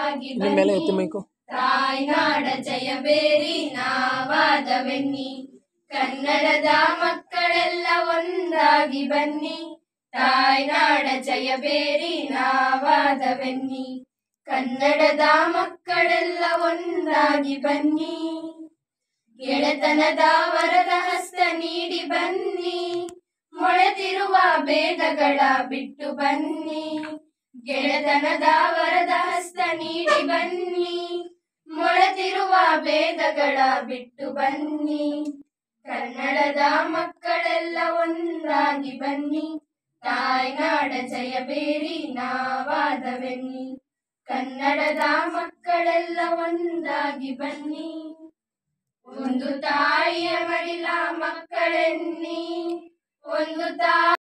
ಒಂದಾಗಿ ಇನ್ನು ಮೇಲೆ ಎತ್ತಿ ಬನ್ನಿ ಮೈಕು ತಾಯ್ನಾಡ ಜಯಬೇರಿ ನಾವಾದವೆನ್ನಿ ಕನ್ನಡದ ಮಕ್ಕಳೆಲ್ಲ ಒಂದಾಗಿ ಬನ್ನಿ ತಾಯ್ನಾಡ ಜಯಬೇರಿ ನಾವಾದವೆನ್ನಿ ಕನ್ನಡದ ಮಕ್ಕಳೆಲ್ಲ ಒಂದಾಗಿ ಬನ್ನಿ ಗೆಳೆತನದ ವರದ ಹಸ್ತ ನೀಡಿ ಬನ್ನಿ ಮೊಳೆತಿರುವ ಭೇದಗಳ ಬಿಟ್ಟು ಬನ್ನಿ ಗೆಳೆತನದ ವರದ ಹಸ್ತ ನೀಡಿ ಬನ್ನಿ ಮೊಳೆತಿರುವ ಭೇದಗಳ ಬಿಟ್ಟು ಬನ್ನಿ ಕನ್ನಡದ ಮಕ್ಕಳೆಲ್ಲ ಒಂದಾಗಿ ಬನ್ನಿ ತಾಯ್ನಾಡ ಜಯಬೇರಿ ನಾವಾದವೆನ್ನಿ ಕನ್ನಡದ ಮಕ್ಕಳೆಲ್ಲ ಒಂದಾಗಿ ಬನ್ನಿ ಒಂದು ತಾಯಿಯ ಮಡಿಲ ಮಕ್ಕಳೆನ್ನಿ ಒಂದು ತಾ